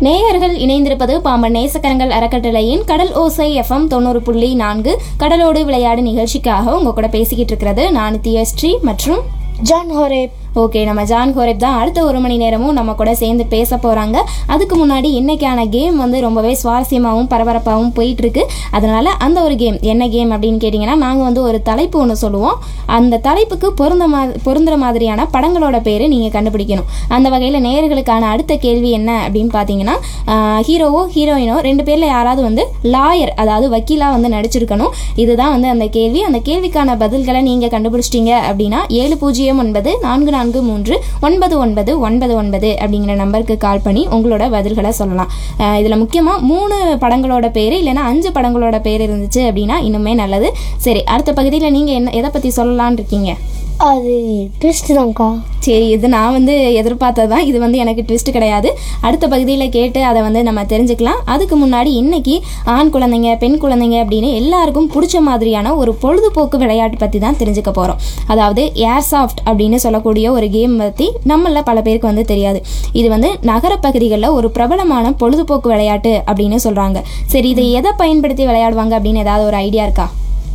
நேயர்கள் இணைந்திருப்பது பாம்பன் நேசக்கரங்கள் அறக்கட்டளையின் கடல் ஓசை எஃப்எம் தொண்ணூறு புள்ளி நான்கு கடலோடு விளையாடு நிகழ்ச்சிக்காக உங்க கூட பேசிக்கிட்டு இருக்கிறது நான் தியஸ்ரீ மற்றும் ஜான் ஹோரேப் ஓகே நம்ம ஜான் கோரேப் தான் அடுத்த ஒரு மணி நேரமும் நம்ம கூட சேர்ந்து பேச போகிறாங்க அதுக்கு முன்னாடி இன்னைக்கான கேம் வந்து ரொம்பவே சுவாரஸ்யமாகவும் பரபரப்பாகவும் போயிட்டு இருக்கு அதனால அந்த ஒரு கேம் என்ன கேம் அப்படின்னு கேட்டிங்கன்னா நாங்கள் வந்து ஒரு தலைப்பு ஒன்று சொல்லுவோம் அந்த தலைப்புக்கு பொருந்த மா பொருந்துற மாதிரியான படங்களோட பேர் நீங்கள் கண்டுபிடிக்கணும் அந்த வகையில் நேயர்களுக்கான அடுத்த கேள்வி என்ன அப்படின்னு பார்த்தீங்கன்னா ஹீரோவோ ஹீரோயினோ ரெண்டு பேரில் யாராவது வந்து லாயர் அதாவது வக்கீலாக வந்து நடிச்சிருக்கணும் இதுதான் வந்து அந்த கேள்வி அந்த கேள்விக்கான பதில்களை நீங்கள் கண்டுபிடிச்சிட்டீங்க அப்படின்னா ஏழு பூஜ்ஜியம் ஒன்பது நான்கு நான்கு மூன்று ஒன்பது ஒன்பது ஒன்பது ஒன்பது அப்படிங்கிற நம்பருக்கு கால் பண்ணி உங்களோட பதில்களை சொல்லலாம் அஹ் இதுல முக்கியமா மூணு படங்களோட பேர் இல்லைன்னா அஞ்சு படங்களோட பேர் இருந்துச்சு அப்படின்னா இன்னுமே நல்லது சரி அடுத்த பகுதியில் நீங்க என்ன எதை பத்தி சொல்லலாம்னு இருக்கீங்க அது ட்விஸ்ட் தான்க்கா சரி இது நான் வந்து எதிர்பார்த்தது தான் இது வந்து எனக்கு ட்விஸ்ட் கிடையாது அடுத்த பகுதியில் கேட்டு அதை வந்து நம்ம தெரிஞ்சுக்கலாம் அதுக்கு முன்னாடி இன்னைக்கு ஆண் குழந்தைங்க பெண் குழந்தைங்க அப்படின்னு எல்லாருக்கும் பிடிச்ச மாதிரியான ஒரு பொழுதுபோக்கு விளையாட்டு பற்றி தான் தெரிஞ்சுக்க போகிறோம் அதாவது ஏர்சாஃப்ட் அப்படின்னு சொல்லக்கூடிய ஒரு கேம் பற்றி நம்மள பல பேருக்கு வந்து தெரியாது இது வந்து நகரப்பகுதிகளில் ஒரு பிரபலமான பொழுதுபோக்கு விளையாட்டு அப்படின்னு சொல்கிறாங்க சரி இதை எதை பயன்படுத்தி விளையாடுவாங்க அப்படின்னு ஏதாவது ஒரு ஐடியா இருக்கா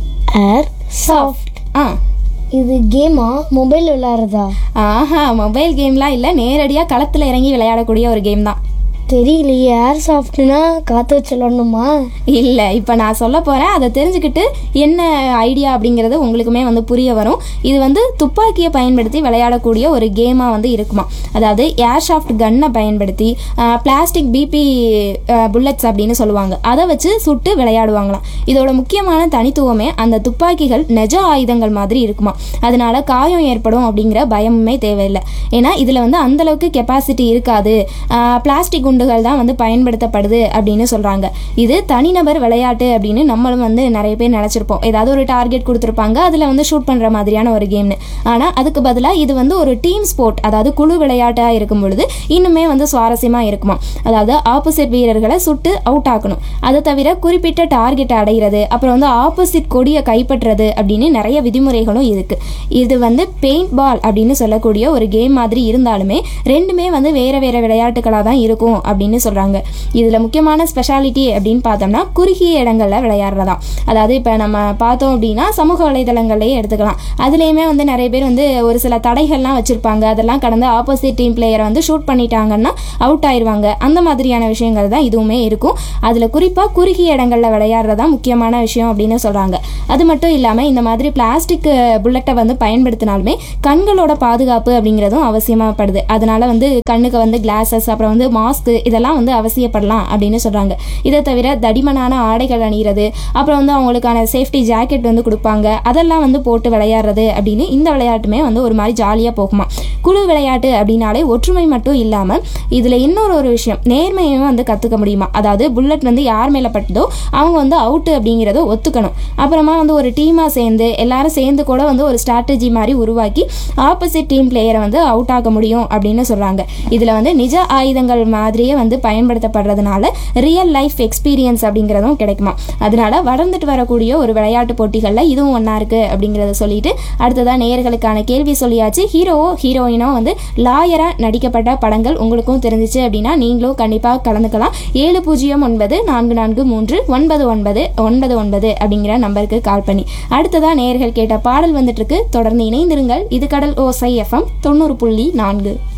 ஏர் சாஃப்ட் ஆ இது கேமா மொபைல் விளையாடுறதா ஆஹா மொபைல் கேம்லாம் இல்லை நேரடியாக களத்தில் இறங்கி விளையாடக்கூடிய ஒரு கேம் தான் தெரியலையே ஏர் சாஃப்ட்னா காற்று வச்சு விளாடணுமா இல்லை இப்போ நான் சொல்ல போகிறேன் அதை தெரிஞ்சுக்கிட்டு என்ன ஐடியா அப்படிங்கிறது உங்களுக்குமே வந்து புரிய வரும் இது வந்து துப்பாக்கியை பயன்படுத்தி விளையாடக்கூடிய ஒரு கேமாக வந்து இருக்குமா அதாவது ஏர்ஷாஃப்ட் கன்னை பயன்படுத்தி பிளாஸ்டிக் பிபி புல்லட்ஸ் அப்படின்னு சொல்லுவாங்க அதை வச்சு சுட்டு விளையாடுவாங்களாம் இதோட முக்கியமான தனித்துவமே அந்த துப்பாக்கிகள் நெஜ ஆயுதங்கள் மாதிரி இருக்குமா அதனால காயம் ஏற்படும் அப்படிங்கிற பயமுமே தேவையில்லை ஏன்னா இதில் வந்து அந்தளவுக்கு கெப்பாசிட்டி இருக்காது பிளாஸ்டிக் குண்டுகள் தான் வந்து பயன்படுத்தப்படுது அப்படின்னு சொல்கிறாங்க இது தனிநபர் விளையாட்டு அப்படின்னு நம்மளும் வந்து நிறைய பேர் நினச்சிருப்போம் ஏதாவது ஒரு டார்கெட் கொடுத்துருப்பாங்க அதில் வந்து ஷூட் பண்ணுற மாதிரியான ஒரு கேம்னு ஆனால் அதுக்கு பதிலாக இது வந்து ஒரு டீம் ஸ்போர்ட் அதாவது குழு விளையாட்டாக இருக்கும் பொழுது இன்னுமே வந்து சுவாரஸ்யமாக இருக்குமா அதாவது ஆப்போசிட் வீரர்களை சுட்டு அவுட் ஆக்கணும் அதை தவிர குறிப்பிட்ட டார்கெட் அடைகிறது அப்புறம் வந்து ஆப்போசிட் கொடியை கைப்பற்றுறது அப்படின்னு நிறைய விதிமுறைகளும் இருக்கு இது வந்து பெயிண்ட் பால் அப்படின்னு சொல்லக்கூடிய ஒரு கேம் மாதிரி இருந்தாலுமே ரெண்டுமே வந்து வேற வேற விளையாட்டுகளாக தான் இருக்கும் அப்படின்னு சொல்றாங்க இதுல முக்கியமான ஸ்பெஷாலிட்டி அப்படின்னு பார்த்தோம்னா குறுகிய இடங்கள்ல விளையாடுறதா அதாவது இப்போ நம்ம பார்த்தோம் அப்படின்னா சமூக வலைதளங்கள்லயே எடுத்துக்கலாம் அதுலேயுமே வந்து நிறைய பேர் வந்து ஒரு சில தடைகள்லாம் வச்சிருப்பாங்க அதெல்லாம் கடந்து ஆப்போசிட் டீம் பிளேயரை வந்து ஷூட் பண்ணிட்டாங்கன்னா அவுட் ஆயிருவாங்க அந்த மாதிரியான விஷயங்கள் தான் இதுவுமே இருக்கும் அதில் குறிப்பாக குறுகிய இடங்களில் விளையாடுறதா முக்கியமான விஷயம் அப்படின்னு சொல்கிறாங்க அது மட்டும் இல்லாமல் இந்த மாதிரி பிளாஸ்டிக் புல்லட்டை வந்து பயன்படுத்தினாலுமே கண்களோட பாதுகாப்பு அப்படிங்கிறதும் அவசியமாகப்படுது அதனால வந்து கண்ணுக்கு வந்து கிளாஸஸ் அப்புறம் வந்து மாஸ்க் இதெல்லாம் வந்து அவசியப்படலாம் அப்படின்னு சொல்கிறாங்க இதை தவிர தடிமனான ஆடைகள் அணிகிறது அப்புறம் வந்து அவங்களுக்கான சேஃப்டி ஜாக்கெட் வந்து கொடுப்பாங்க அதெல்லாம் வந்து போட்டு விளையாடுறது அப்படின்னு இந்த விளையாட்டுமே வந்து ஒரு மாதிரி ஜாலியாக போகுமா குழு விளையாட்டு அப்படின்னாலே ஒற்றுமை மட்டும் இல்லாமல் இதில் இன்னொரு ஒரு விஷயம் நேர்மையும் வந்து கற்றுக்க முடியுமா அதாவது புல்லட் வந்து யார் மேலே பட்டதோ அவங்க வந்து அவுட்டு அப்படிங்கிறத ஒத்துக்கணும் அப்புறமா வந்து ஒரு டீமாக சேர்ந்து எல்லாரும் சேர்ந்து கூட வந்து ஒரு ஸ்ட்ராட்டஜி மாதிரி உருவாக்கி ஆப்போசிட் டீம் பிளேயரை வந்து அவுட் ஆக்க முடியும் அப்படின்னு சொல்கிறாங்க இதில் வந்து நிஜ ஆயுதங்கள் மாதிரியே வந்து பயன்படுத்தப்படுறதுனால ரியல் லைஃப் எக்ஸ்பீரியன்ஸ் அப்படிங்கிறதும் கிடைக்குமா அதனால வளர்ந்துட்டு வரக்கூடிய ஒரு விளையாட்டு போட்டிகளில் இதுவும் ஒன்றா இருக்குது அப்படிங்கிறத சொல்லிட்டு அடுத்ததாக நேயர்களுக்கான கேள்வி சொல்லியாச்சு ஹீரோவோ ஹீரோயினோ வந்து லாயராக நடிக்கப்பட்ட படங்கள் உங்களுக்கும் தெரிஞ்சிச்சு அப்படின்னா நீங்களும் கண்டிப்பாக கலந்துக்கலாம் ஏழு பூஜ்ஜியம் ஒன்பது நான்கு நான்கு மூன்று ஒன்பது ஒன்பது ஒன்பது ஒன்பது அப்படிங்கிற நம்பருக்கு கால் பண்ணி அடுத்ததாக நேயர்கள் கேட்ட பாடல் வந்துட்டு இருக்கு தொடர்ந்து இணைந்திருங்கள் இது கடல் ஓசை எஃப்எம் தொண்ணூறு புள்ளி நான்கு